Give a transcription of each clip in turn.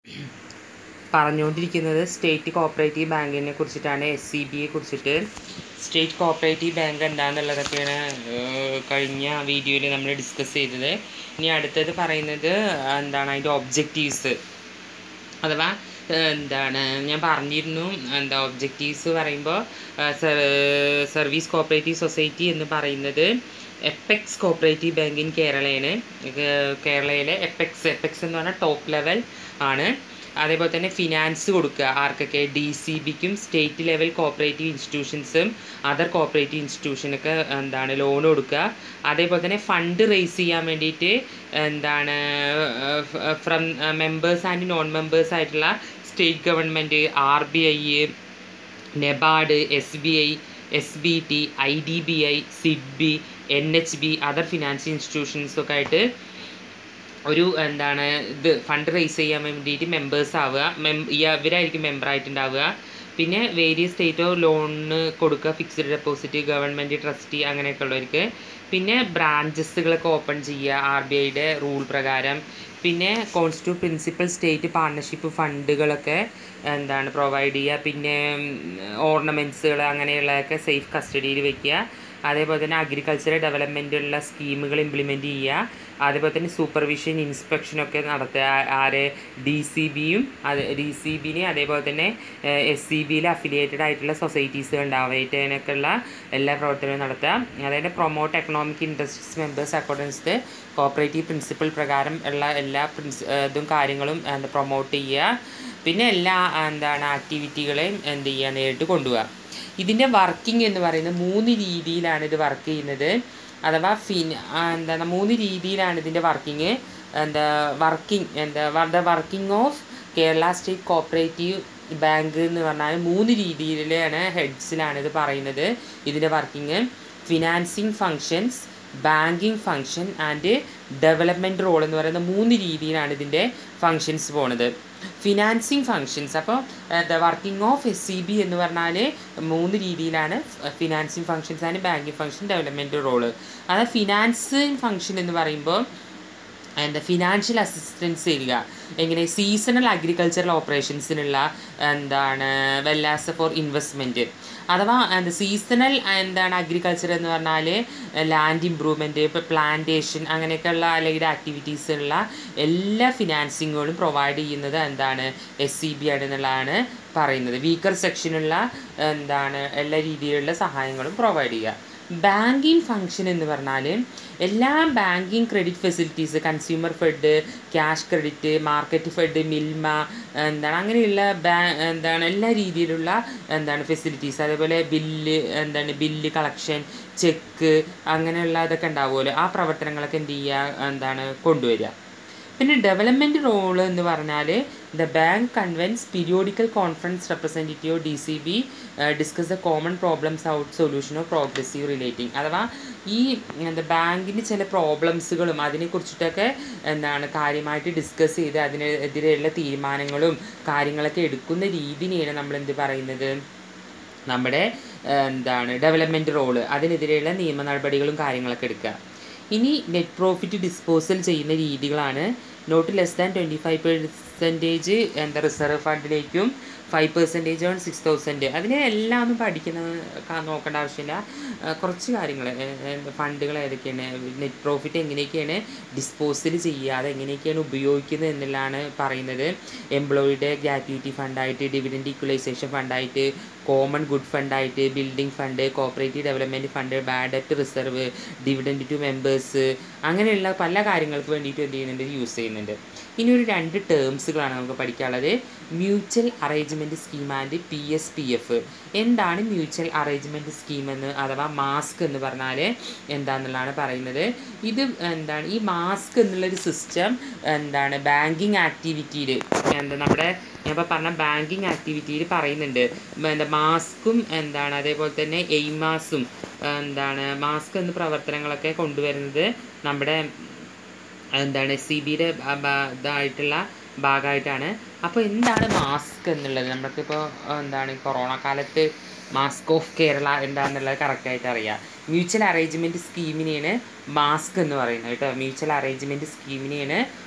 പറഞ്ഞുകൊണ്ടിരിക്കുന്നത് state cooperative ബാങ്കിനെ കുറിച്ചിട്ടാണ് എസ് സി ബിയെ കുറിച്ചിട്ട് സ്റ്റേറ്റ് കോപ്പറേറ്റീവ് ബാങ്ക് എന്താണെന്നുള്ളതൊക്കെയാണ് ഏഹ്, കഴിഞ്ഞ വീഡിയോയിൽ നമ്മൾ ഡിസ്കസ് ചെയ്തത് ഇനി അടുത്തത് പറയുന്നത് എന്താണ് അതിൻ്റെ ഒബ്ജക്റ്റീവ്സ് അഥവാ ഏഹ്, എന്താണ് ഞാൻ പറഞ്ഞിരുന്നു എന്താ ഒബ്ജക്റ്റീവ്സ് പറയുമ്പോൾ സർവീസ് കോപ്പറേറ്റീവ് സൊസൈറ്റി എന്ന് പറയുന്നത് എപ്പെക്സ് കോപ്പറേറ്റീവ് ബാങ്ക് ഇൻ കേരളയാണ് ഇത് കേരളയിലെ എപ്പെക്സ് എപ്പെക്സ് എന്ന് പറഞ്ഞാൽ ടോപ്പ് ലെവൽ ആണ് അതേപോലെ തന്നെ ഫിനാൻസ് കൊടുക്കുക ആർക്കൊക്കെ ഡി സി ബിക്കും സ്റ്റേറ്റ് ലെവൽ കോപ്പറേറ്റീവ് ഇൻസ്റ്റിറ്റ്യൂഷൻസും അതർ കോപ്പറേറ്റീവ് ഇൻസ്റ്റിറ്റ്യൂഷനൊക്കെ എന്താണ് ലോൺ കൊടുക്കുക അതേപോലെ തന്നെ ഫണ്ട് റേസ് ചെയ്യാൻ വേണ്ടിയിട്ട് എന്താണ് from members and non members ആയിട്ടുള്ള state government R B I NABARD S B I S B T I D B I SIDBI N H B other financial ഇൻസ്റ്റിറ്റ്യൂഷൻസൊക്കെ ആയിട്ട് ഒരു എന്താണ് ഇത് ഫണ്ട് റേസ് ചെയ്യാൻ വേണ്ടിയിട്ട് മെമ്പേഴ്സ് ആവുക മെം ഇവരായിരിക്കും മെമ്പറായിട്ടുണ്ടാവുക പിന്നെ വേരിയസ് സ്റ്റേറ്റ് ഓഫ് ലോണിന് കൊടുക്കുക ഫിക്സ്ഡ് ഡെപ്പോസിറ്റ് ഗവൺമെൻറ് ട്രസ്റ്റി അങ്ങനെയൊക്കെ ഉള്ളവർക്ക് പിന്നെ ബ്രാഞ്ചസുകളൊക്കെ ഓപ്പൺ ചെയ്യുക ആർ ബി ഐയുടെ റൂൾ പ്രകാരം പിന്നെ കോൺസ്റ്റിറ്റ്യൂ പ്രിൻസിപ്പൽ സ്റ്റേറ്റ് പാർട്ണർഷിപ്പ് ഫണ്ടുകളൊക്കെ എന്താണ് പ്രൊവൈഡ് ചെയ്യുക പിന്നെ ഓർണമെൻറ്റ്സുകൾ അങ്ങനെയുള്ളതൊക്കെ സേഫ് കസ്റ്റഡിയിൽ വെക്കുക അതേപോലെ തന്നെ അഗ്രികൾച്ചറൽ ഡെവലപ്മെൻറ്റുള്ള സ്കീമുകൾ ഇംപ്ലിമെൻറ്റ് ചെയ്യുക അതേപോലെ തന്നെ സൂപ്പർവിഷൻ ഇൻസ്പെക്ഷനൊക്കെ നടത്തുക ആ- ആരെ ഡി സി ബിയും അത് ഡി സി ബിനെ അതേപോലെ തന്നെ എസ് സി ബിയിൽ അഫിലിയേറ്റഡ് ആയിട്ടുള്ള സൊസൈറ്റീസ് ഉണ്ടാവുന്നതിനൊക്കെയുള്ള എല്ലാ പ്രവർത്തനവും നടത്തുക അതായത് promote economic interest members accordance cooperative principle പ്രകാരം ഉള്ള എല്ലാ പ്രിൻസ് ഇതും കാര്യങ്ങളും എന്താ പ്രൊമോട്ട് ചെയ്യുക പിന്നെ എല്ലാ എന്താണ് ആക്ടിവിറ്റികളെയും എന്ത് ചെയ്യുക നേരിട്ട് കൊണ്ടുപോകുക ഇതിൻ്റെ വർക്കിംഗ് എന്ന് പറയുന്നത് മൂന്ന് രീതിയിലാണ് ഇത് വർക്ക് ചെയ്യുന്നത് അഥവാ ഫിൻ ആ, എന്താണ് മൂന്ന് രീതിയിലാണ് ഇതിൻ്റെ വർക്കിംഗ് എന്താ വർക്കിംഗ് എന്താ the working of Kerala state cooperative bank എന്ന് പറഞ്ഞാൽ മൂന്ന് രീതിയിലാണ് ഹെഡ്സിലാണ് ഇത് പറയുന്നത് ഇതിൻ്റെ working financing functions banking function and development role എന്ന് പറയുന്ന മൂന്ന് രീതിയിലാണ് ഇതിൻ്റെ ഫങ്ഷൻസ് പോണത് ഫിനാൻസിങ് ഫങ്ഷൻസ് അപ്പോൾ the working of S C B എന്ന് പറഞ്ഞാൽ മൂന്ന് രീതിയിലാണ് financing functions and banking function development role അതായത് ഫിനാൻസിങ് ഫങ്ഷൻ എന്ന് പറയുമ്പോൾ എന്താ ഫിനാൻഷ്യൽ അസിസ്റ്റൻസ് തരിക എങ്ങനെ സീസണൽ അഗ്രികൾച്ചറൽ ഓപ്പറേഷൻസിനുള്ള എന്താണ് വെല്ലാസ് ഫോർ ഇൻവെസ്റ്റ്മെൻറ്റ് അഥവാ എന്താ സീസണൽ എന്താണ് അഗ്രികൾച്ചർ എന്ന് പറഞ്ഞാൽ ലാൻഡ് ഇമ്പ്രൂവ്മെൻറ്റ് ഇപ്പോൾ പ്ലാന്റേഷൻ അങ്ങനെയൊക്കെയുള്ള അല്ലെങ്കിൽ ആക്ടിവിറ്റീസുള്ള എല്ലാ ഫിനാൻസിങ്ങുകളും പ്രൊവൈഡ് ചെയ്യുന്നത് എന്താണ് എസ് സി ബി ആണ് എന്നുള്ളതാണ് പറയുന്നത് വീക്കർ സെക്ഷനുള്ള എന്താണ് എല്ലാ രീതിയിലുള്ള സഹായങ്ങളും പ്രൊവൈഡ് ചെയ്യുക ബാങ്കിങ് ഫങ്ഷൻ എന്ന് പറഞ്ഞാൽ എല്ലാ banking credit facilities consumer fed cash credit market fed Milma എന്താണ് അങ്ങനെയുള്ള ബാ എന്താണ് എല്ലാ രീതിയിലുള്ള എന്താണ് ഫെസിലിറ്റീസ് അതേപോലെ ബില്ല് എന്താണ് ബില്ല് കളക്ഷൻ ചെക്ക് അങ്ങനെയുള്ള ഇതൊക്കെ ഉണ്ടാവുമല്ലോ ആ പ്രവർത്തനങ്ങളൊക്കെ എന്ത് ചെയ്യുക എന്താണ് കൊണ്ടുവരിക പിന്നെ ഡെവലപ്മെൻറ്റ് റോള് എന്ന് പറഞ്ഞാൽ the bank convenes periodical conference representative D C B discuss the common problems out solution of progressive relating അഥവാ ഈ എന്താ ബാങ്കിന് ചില പ്രോബ്ലംസുകളും അതിനെക്കുറിച്ചിട്ടൊക്കെ എന്താണ് കാര്യമായിട്ട് ഡിസ്കസ് ചെയ്ത് അതിനെതിരെയുള്ള തീരുമാനങ്ങളും കാര്യങ്ങളൊക്കെ എടുക്കുന്ന രീതിനെയാണ് നമ്മൾ എന്ത് പറയുന്നത് നമ്മുടെ ഏഹ്, എന്താണ് ഡെവലപ്മെൻറ്റ് റോള് അതിനെതിരെയുള്ള നിയമ നടപടികളും കാര്യങ്ങളൊക്കെ എടുക്കുക ഇനി നെറ്റ് പ്രോഫിറ്റ് ഡിസ്പോസൽ ചെയ്യുന്ന രീതികളാണ് not less than twenty five percentage എന്താ റിസർവ് ഫണ്ടിലേക്കും five percentage on six thousand അതിനെ എല്ലാം ഒന്നും പഠിക്കുന്നത് ക- നോക്കേണ്ട ആവശ്യമില്ല ആ, കുറച്ച് കാര്യങ്ങൾ ഫണ്ടുകൾ ഏതൊക്കെയാണ് നെറ്റ് പ്രോഫിറ്റ് എങ്ങനെയൊക്കെയാണ് ഡിസ്പോസൽ ചെയ്യുക അത് എങ്ങനെയൊക്കെയാണ് ഉപയോഗിക്കുന്നത് എന്നുള്ളതാണ് പറയുന്നത് എംപ്ലോയിയുടെ ഗ്രാറ്റുവിറ്റി ഫണ്ടായിട്ട് ഡിവിഡൻഡ് ഈക്വലൈസേഷൻ ഫണ്ടായിട്ട് കോമൺ ഗുഡ് ഫണ്ടായിട്ട് building fund cooperative development fund bad debt reserve dividend to members അങ്ങനെയുള്ള പല കാര്യങ്ങൾക്ക് വേണ്ടിയിട്ട് എന്ത് ചെയ്യുന്നുണ്ട് യൂസ് ചെയ്യുന്നുണ്ട് ഇനി ഒരു രണ്ട് ടേംസുകളാണ് നമുക്ക് പഠിക്കാനുള്ളത് mutual arrangement scheme and P S P F എന്താണ് മ്യൂച്വൽ അറേഞ്ച്മെൻറ്റ് സ്കീം എന്ന് അഥവാ മാസ്ക് എന്ന് പറഞ്ഞാൽ എന്താണെന്നുള്ളതാണ് പറയുന്നത് ഇത് എന്താണ് ഈ മാസ്ക് എന്നുള്ളൊരു സിസ്റ്റം എന്താണ് ബാങ്കിങ് ആക്ടിവിറ്റിയിൽ എന്താ നമ്മുടെ ഞാൻ ഇപ്പോൾ പറഞ്ഞ ബാങ്കിങ് ആക്ടിവിറ്റിയിൽ പറയുന്നുണ്ട് എന്താ മാസ്കും എന്താണ് അതേപോലെ തന്നെ എയ്മാസും എന്താണ് മാസ്ക് എന്ന പ്രവർത്തനങ്ങളൊക്കെ കൊണ്ടുവരുന്നത് നമ്മുടെ എന്താണ് സി ബിയുടെ ഇതായിട്ടുള്ള ഭാഗമായിട്ടാണ് അപ്പോൾ എന്താണ് മാസ്ക് എന്നുള്ളത് നമുക്കിപ്പോൾ എന്താണ് ഈ കൊറോണ കാലത്ത് മാസ്ക് ഓഫ് കേരള എന്താണെന്നുള്ളത് കറക്റ്റായിട്ട് അറിയാം മ്യൂച്വൽ അറേഞ്ച്മെൻറ്റ് സ്കീമിനെയാണ് മാസ്ക് എന്ന് പറയുന്നത് കേട്ടോ മ്യൂച്വൽ അറേഞ്ച്മെൻറ്റ് സ്കീമിനെയാണ്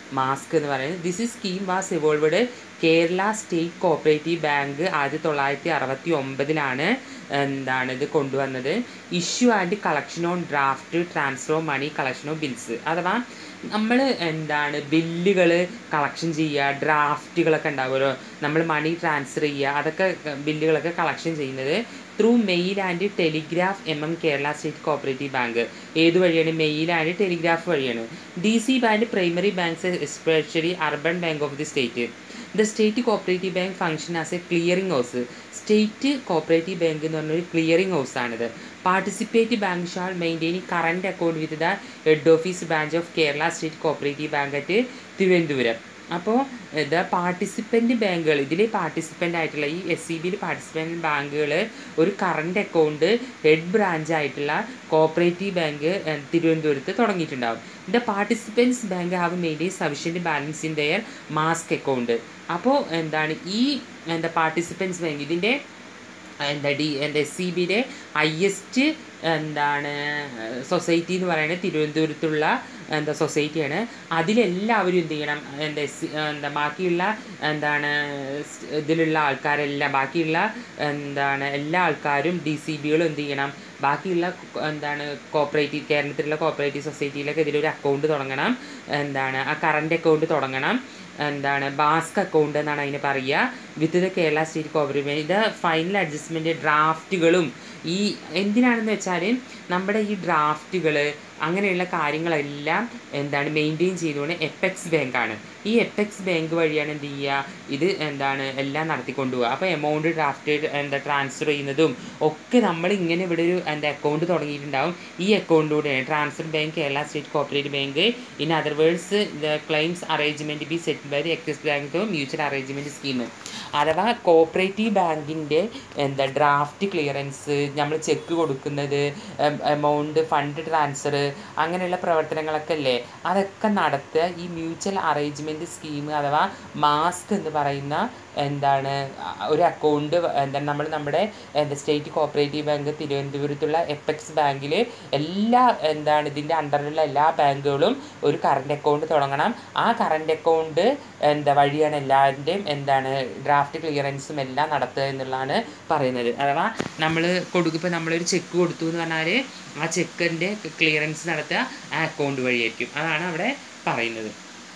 മാസ്ക് എന്ന് പറയുന്നത് ദിസ് ഈ scheme was evolved Kerala state cooperative bank ആയിരത്തി തൊള്ളായിരത്തി അറുപത്തി ഒമ്പതിലാണ് എന്താണ് ഇത് കൊണ്ടുവന്നത് issue and collection on draft transfer of money collection of bills അഥവാ നമ്മൾ എന്താണ് ബില്ലുകൾ കളക്ഷൻ ചെയ്യുക ഡ്രാഫ്റ്റുകളൊക്കെ ഉണ്ടാവുമല്ലോ നമ്മൾ മണി ട്രാൻസ്ഫർ ചെയ്യുക അതൊക്കെ ബില്ലുകളൊക്കെ കളക്ഷൻ ചെയ്യുന്നത് through mail and telegraph M M Kerala state cooperative bank ഏത് വഴിയാണ് മെയിൽ ആൻഡ് ടെലിഗ്രാഫ് വഴിയാണ് D C bank primary banks especially urban bank of the state the state cooperative bank function as a clearing house state cooperative bank എന്ന് പറഞ്ഞൊരു clearing house ആണിത് participate bank shall maintaining current account with the head office branch of Kerala state cooperative bank at Thiruvananthapuram അപ്പോൾ ഇത് participant ബാങ്കുകൾ ഇതിൽ participant ആയിട്ടുള്ള ഈ S C ബിയിൽ പാർട്ടിസിപ്പൻ്റ് ബാങ്കുകൾ ഒരു കറണ്ട് അക്കൗണ്ട് ഹെഡ് ബ്രാഞ്ച് ആയിട്ടുള്ള കോപ്പറേറ്റീവ് ബാങ്ക് തിരുവനന്തപുരത്ത് തുടങ്ങിയിട്ടുണ്ടാവും the participants bank have maintain sufficient balance in their MAS account അപ്പോൾ എന്താണ് ഈ എന്താ പാർട്ടിസിപ്പൻസ് ബാങ്ക് ഇതിൻ്റെ എന്താ ഡി എന്താ എസ് സി ബിയുടെ ഹയസ്റ്റ് എന്താണ് സൊസൈറ്റി എന്ന് പറയുന്നത് തിരുവനന്തപുരത്തുള്ള എന്താ സൊസൈറ്റിയാണ് അതിലെല്ലാവരും എന്ത് ചെയ്യണം എന്താ എസ് എന്താ ബാക്കിയുള്ള എന്താണ് ഇതിലുള്ള ആൾക്കാരെല്ലാം ബാക്കിയുള്ള എന്താണ് എല്ലാ ആൾക്കാരും ഡി സി ബികളും എന്ത് ചെയ്യണം ബാക്കിയുള്ള എന്താണ് കോപ്പറേറ്റീവ് കേരളത്തിലുള്ള കോപ്പറേറ്റീവ് സൊസൈറ്റിയിലൊക്കെ ഇതിലൊരു അക്കൗണ്ട് തുടങ്ങണം എന്താണ് ആ കറണ്ട് അക്കൗണ്ട് തുടങ്ങണം എന്താണ് ബാസ്ക് അക്കൗണ്ട് എന്നാണ് അതിന് പറയുക with the Kerala state cooperative ഇത് ഫൈനൽ അഡ്ജസ്റ്റ്മെൻറ്റ് ഡ്രാഫ്റ്റുകളും ഈ എന്തിനാണെന്ന് വെച്ചാൽ നമ്മുടെ ഈ ഡ്രാഫ്റ്റുകൾ അങ്ങനെയുള്ള കാര്യങ്ങളെല്ലാം എന്താണ് മെയിൻറ്റെയിൻ ചെയ്തുകൊണ്ട് എപ്പെക്സ് ബാങ്കാണ് ഈ എപ്പെക്സ് ബാങ്ക് വഴിയാണ് എന്ത് ചെയ്യുക ഇത് എന്താണ് എല്ലാം നടത്തിക്കൊണ്ട് പോകുക അപ്പോൾ എമൗണ്ട് ഡ്രാഫ്റ്റ് എന്താ ട്രാൻസ്ഫർ ചെയ്യുന്നതും ഒക്കെ നമ്മൾ ഇങ്ങനെ ഇവിടെ ഒരു എന്താ അക്കൗണ്ട് തുടങ്ങിയിട്ടുണ്ടാവും ഈ അക്കൗണ്ടിലൂടെയാണ് transfer bank Kerala state cooperative bank in other words the claims arrangement be set by the Axis bank mutual arrangement scheme അഥവാ കോപ്പറേറ്റീവ് ബാങ്കിൻ്റെ എന്താ ഡ്രാഫ്റ്റ് ക്ലിയറൻസ് നമ്മൾ ചെക്ക് കൊടുക്കുന്നത് എമൗണ്ട് ഫണ്ട് ട്രാൻസ്ഫർ അങ്ങനെയുള്ള പ്രവർത്തനങ്ങളൊക്കെ അല്ലേ അതൊക്കെ നടത്തുക ഈ മ്യൂച്വൽ അറേഞ്ച്മെൻറ്റ് സ്കീം അഥവാ മാസ്ക് എന്ന് പറയുന്ന എന്താണ് ഒരു അക്കൗണ്ട് എന്താണ് നമ്മൾ നമ്മുടെ എന്താ സ്റ്റേറ്റ് കോപ്പറേറ്റീവ് ബാങ്ക് തിരുവനന്തപുരത്തുള്ള എപ്പെക്സ് ബാങ്കിൽ എല്ലാ എന്താണ് ഇതിൻ്റെ അണ്ടറിലുള്ള എല്ലാ ബാങ്കുകളും ഒരു കറണ്ട് അക്കൗണ്ട് തുടങ്ങണം ആ കറണ്ട് അക്കൗണ്ട് എന്താ വഴിയാണ് എല്ലാവരുടെയും എന്താണ് ഡ്രാഫ്റ്റ് ക്ലിയറൻസും എല്ലാം നടത്തുക എന്നുള്ളതാണ് പറയുന്നത് അഥവാ നമ്മൾ കൊടുക്കും ഇപ്പോൾ നമ്മളൊരു ചെക്ക് കൊടുത്തു എന്ന് പറഞ്ഞാൽ ആ ചെക്കിൻ്റെ ക്ലിയറൻസ് നടത്തുക ആ അക്കൗണ്ട് വഴിയായിരിക്കും അതാണ് അവിടെ പറയുന്നത്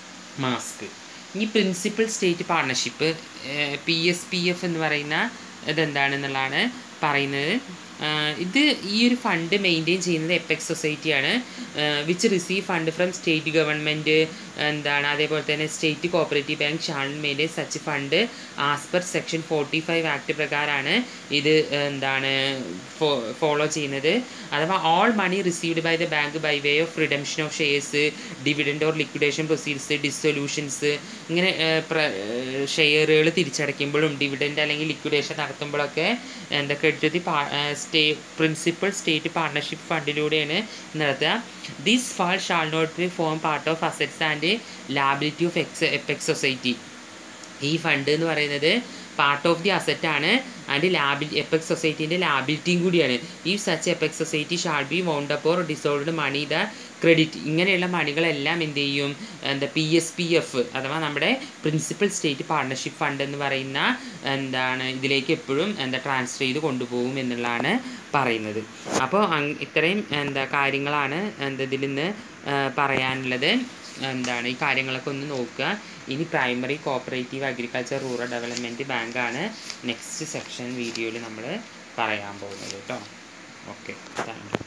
മാസ്ക് ഇനി principal state partnership P S P F എന്ന് പറയുന്ന ഇതെന്താണെന്നുള്ളതാണ് പറയുന്നത് ഇത് ഈ ഒരു ഫണ്ട് മെയിൻറ്റെയിൻ ചെയ്യുന്നത് എപ്പെക്സ് സൊസൈറ്റിയാണ് which receive fund from state government എന്താണ് അതേപോലെ തന്നെ state cooperative bank shall maintain such fund as per section forty five act പ്രകാരമാണ് ഇത് എന്താണ് ഫോളോ ചെയ്യുന്നത് അഥവാ all money received by the bank by way of redemption of shares dividend or liquidation proceeds dissolutions ഇങ്ങനെ ഷെയറുകൾ തിരിച്ചടയ്ക്കുമ്പോഴും dividend അല്ലെങ്കിൽ liquidation നടത്തുമ്പോഴൊക്കെ എന്താ credit stay principal state partnership ഫണ്ടിലൂടെയാണ് നടത്തുക this fall shall not be form part of assets and liability of ex apex society ഈ fund എന്ന് പറയുന്നത് part of the asset ആണ് ആൻഡ് ലാബിൽ എപ്പെക്സ് സൊസൈറ്റീൻ്റെ ലാബിലിറ്റിയും കൂടിയാണ് ഈ such apex society shall be wound up or dissolved money the credit ഇങ്ങനെയുള്ള മണികളെല്ലാം എന്ത് ചെയ്യും എന്താ പി എസ് പി എഫ് അഥവാ നമ്മുടെ പ്രിൻസിപ്പൽ സ്റ്റേറ്റ് പാർട്ണർഷിപ്പ് ഫണ്ട് എന്ന് പറയുന്ന എന്താണ് ഇതിലേക്ക് എപ്പോഴും എന്താ ട്രാൻസ്ഫർ ചെയ്ത് കൊണ്ടുപോകും എന്നുള്ളതാണ് പറയുന്നത് അപ്പോൾ ഇത്രയും എന്താ കാര്യങ്ങളാണ് എന്താ ഇതിൽ നിന്ന് പറയാനുള്ളത് എന്താണ് ഈ കാര്യങ്ങളൊക്കെ ഒന്ന് നോക്കുക ഇനി primary cooperative agriculture rural development ബാങ്കാണ് നെക്സ്റ്റ് സെക്ഷൻ വീഡിയോയിൽ നമ്മൾ പറയാൻ പോകുന്നത് കേട്ടോ ഓക്കെ താങ്ക് യു